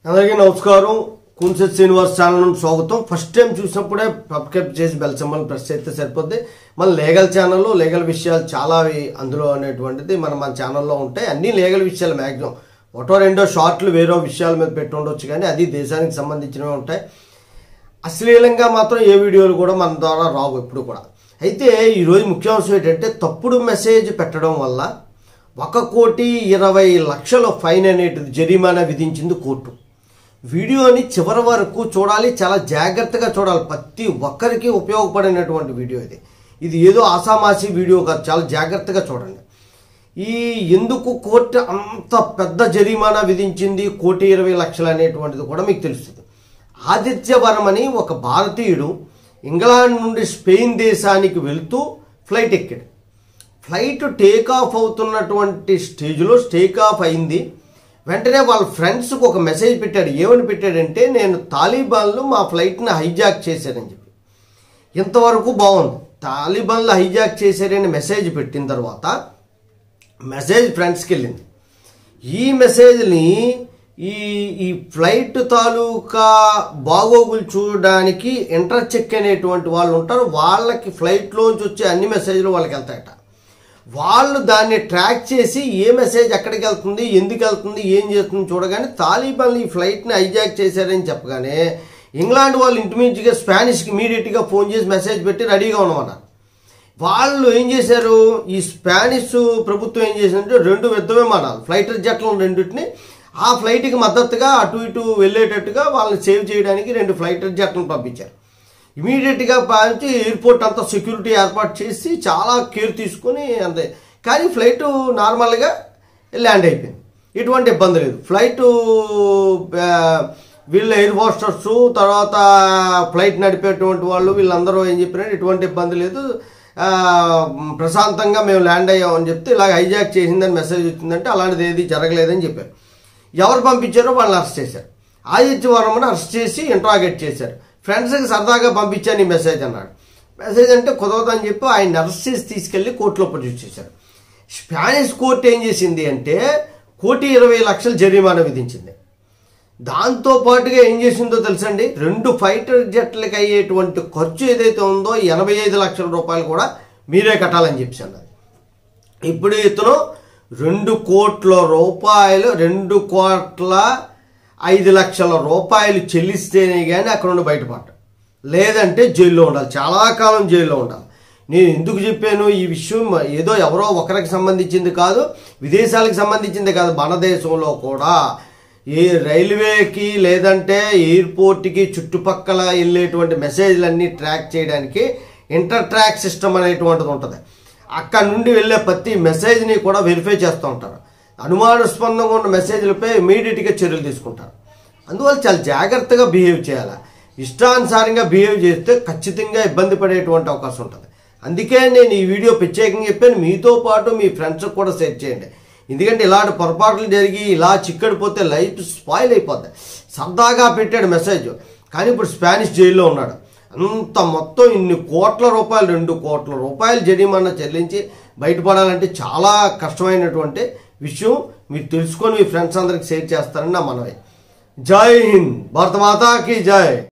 అందరికీ నమస్కారం కున్సెట్ శ్రీనివాస్ ఛానల్ నుండి స్వాగతం ఫస్ట్ టైం చూసినప్పుడే సబ్స్క్రైబ్ చేసి బెల్ సింబల్ ప్రెస్ చేస్తే సరిపోద్ది మన లీగల్ ఛానల్లో లీగల్ విషయాలు చాలా అవి అందులో అనేటువంటిది మన మన ఛానల్లో ఉంటాయి అన్ని లీగల్ విషయాలు మ్యాక్సిమం ఒకటో రెండో షార్ట్లు వేరే విషయాల మీద పెట్టి ఉండొచ్చు కానీ అది దేశానికి సంబంధించినవి ఉంటాయి అశ్లీలంగా మాత్రం ఏ వీడియోలు కూడా మన ద్వారా రావు ఎప్పుడు కూడా అయితే ఈరోజు ముఖ్యాంశం ఏంటంటే తప్పుడు మెసేజ్ పెట్టడం వల్ల ఒక కోటి ఇరవై లక్షల ఫైన్ అనేటిది జరిమానా విధించింది కోర్టు వీడియోని చివరి వరకు చూడాలి చాలా జాగ్రత్తగా చూడాలి ప్రతి ఒక్కరికి ఉపయోగపడినటువంటి వీడియో ఇది ఇది ఏదో ఆసామాసి వీడియో కాదు చాలా జాగ్రత్తగా చూడండి ఈ ఎందుకు కోర్టు అంత పెద్ద జరిమానా విధించింది కోటి ఇరవై లక్షలు అనేటువంటిది కూడా మీకు తెలుస్తుంది ఆదిత్యవరం అని ఒక భారతీయుడు ఇంగ్లాండ్ నుండి స్పెయిన్ దేశానికి వెళుతూ ఫ్లైట్ ఎక్కాడు ఫ్లైట్ టేక్ ఆఫ్ అవుతున్నటువంటి స్టేజ్లో టేక్ ఆఫ్ అయింది వెంటనే వాళ్ళ ఫ్రెండ్స్కి ఒక మెసేజ్ పెట్టాడు ఏమని పెట్టాడంటే నేను తాలిబాన్లు మా ఫ్లైట్ని హైజాక్ చేశారని చెప్పి ఇంతవరకు బాగుంది తాలిబాన్లు హైజాక్ చేశారని మెసేజ్ పెట్టిన తర్వాత మెసేజ్ ఫ్రెండ్స్కి వెళ్ళింది ఈ మెసేజ్ని ఈ ఈ ఫ్లైట్ తాలూకా బాగోగులు చూడడానికి ఇంటర్ చెక్ అనేటువంటి వాళ్ళు ఉంటారు వాళ్ళకి ఫ్లైట్లోంచి వచ్చే అన్ని మెసేజ్లు వాళ్ళకి వెళ్తాయట వాళ్ళు దాన్ని ట్రాక్ చేసి ఏ మెసేజ్ ఎక్కడికి వెళ్తుంది ఎందుకు వెళ్తుంది ఏం చేస్తుంది చూడగానే తాలిబాన్లు ఈ ఫ్లైట్ని హైజాక్ చేశారని చెప్పగానే ఇంగ్లాండ్ వాళ్ళు ఇంటిమీడియట్గా స్పానిష్కి ఇమీడియట్గా ఫోన్ చేసి మెసేజ్ పెట్టి రెడీగా ఉండమన్నారు వాళ్ళు ఏం చేశారు ఈ స్పానిష్ ప్రభుత్వం ఏం చేసిందంటే రెండు యుద్ధ విమానాలు ఫ్లైటర్ జట్లను రెండింటిని ఆ ఫ్లైట్కి మద్దతుగా అటు ఇటు వెళ్ళేటట్టుగా వాళ్ళని సేవ్ చేయడానికి రెండు ఫ్లైటర్ జట్లను పంపించారు ఇమీడియట్గా పంచి ఎయిర్పోర్ట్ అంతా సెక్యూరిటీ ఏర్పాటు చేసి చాలా కేర్ తీసుకొని అంతే కానీ ఫ్లైట్ నార్మల్గా ల్యాండ్ అయిపోయింది ఎటువంటి ఇబ్బంది లేదు ఫ్లైట్ వీళ్ళ ఎయిర్ హోస్టర్స్ తర్వాత ఫ్లైట్ నడిపేటువంటి వాళ్ళు వీళ్ళందరూ ఏం చెప్పినారు ఎటువంటి ఇబ్బంది లేదు ఆ, ప్రశాంతంగా మేము ల్యాండ్ అయ్యామని చెప్తే ఇలాగ హైజాక్ చేసిందని మెసేజ్ వచ్చిందంటే అలాంటిది ఏది జరగలేదని చెప్పారు ఎవరు పంపించారో వాళ్ళని అరెస్ట్ చేశారు ఆదిత్యవరమని అరెస్ట్ చేసి ఇంట్రాగేట్ చేశారు ఫ్రెండ్స్కి సరదాగా పంపించాను ఈ మెసేజ్ అన్నాడు మెసేజ్ అంటే కుదరదని చెప్పి ఆయన అరెస్ట్ చేసి తీసుకెళ్లి కోర్టులో ప్రొడ్యూస్ చేశారు స్పానిష్ కోర్టు ఏం చేసింది అంటే కోటి ఇరవై లక్షల జరిమానా విధించింది దాంతో పాటుగా ఏం చేసిందో తెలుసండి రెండు ఫైటర్ జట్లకి అయ్యేటువంటి ఖర్చు ఏదైతే ఉందో ఎనభై ఐదు లక్షల రూపాయలు కూడా మీరే కట్టాలని చెప్పి అన్నది ఇప్పుడు ఇతను రెండు కోట్ల రూపాయలు రెండు కోట్ల ఐదు లక్షల రూపాయలు చెల్లిస్తేనే కానీ అక్కడ నుండి బయటపడ్డాడు లేదంటే జైల్లో ఉండాలి చాలా కాలం జైల్లో ఉండాలి నేను ఎందుకు చెప్పాను ఈ విషయం ఏదో ఎవరో ఒకరికి సంబంధించింది కాదు విదేశాలకు సంబంధించింది కాదు మన దేశంలో కూడా ఏ రైల్వేకి లేదంటే ఎయిర్పోర్ట్కి చుట్టుపక్కల వెళ్ళేటువంటి మెసేజ్లన్నీ ట్రాక్ చేయడానికి ఇంటర్ ట్రాక్ సిస్టమ్ అనేటువంటిది ఉంటుంది అక్కడ నుండి వెళ్ళే ప్రతి మెసేజ్ని కూడా వెరిఫై చేస్తూ ఉంటారు అనుమానాస్పదంగా ఉన్న మెసేజ్లపై ఇమీడియట్గా చర్యలు తీసుకుంటారు అందువల్ల చాలా జాగ్రత్తగా బిహేవ్ చేయాలి ఇష్టానుసారంగా బిహేవ్ చేస్తే ఖచ్చితంగా ఇబ్బంది పడేటువంటి అవకాశం ఉంటుంది అందుకే నేను ఈ వీడియో ప్రత్యేకంగా చెప్పాను మీతో పాటు మీ ఫ్రెండ్స్కి కూడా షేర్ చేయండి ఎందుకంటే ఇలాంటి పొరపాట్లు జరిగి ఇలా చిక్కడిపోతే లైఫ్ స్పాయిల్ అయిపోద్ది సరదాగా పెట్టాడు మెసేజ్ కానీ ఇప్పుడు స్పానిష్ జైల్లో ఉన్నాడు అంత మొత్తం ఇన్ని కోట్ల రూపాయలు రెండు కోట్ల రూపాయలు జరిమానా చెల్లించి బయటపడాలంటే చాలా కష్టమైనటువంటి విషయం మీరు తెలుసుకొని మీ ఫ్రెండ్స్ అందరికి షేర్ చేస్తారని నా మనవి జై హింద్ భారత మాతాకి జై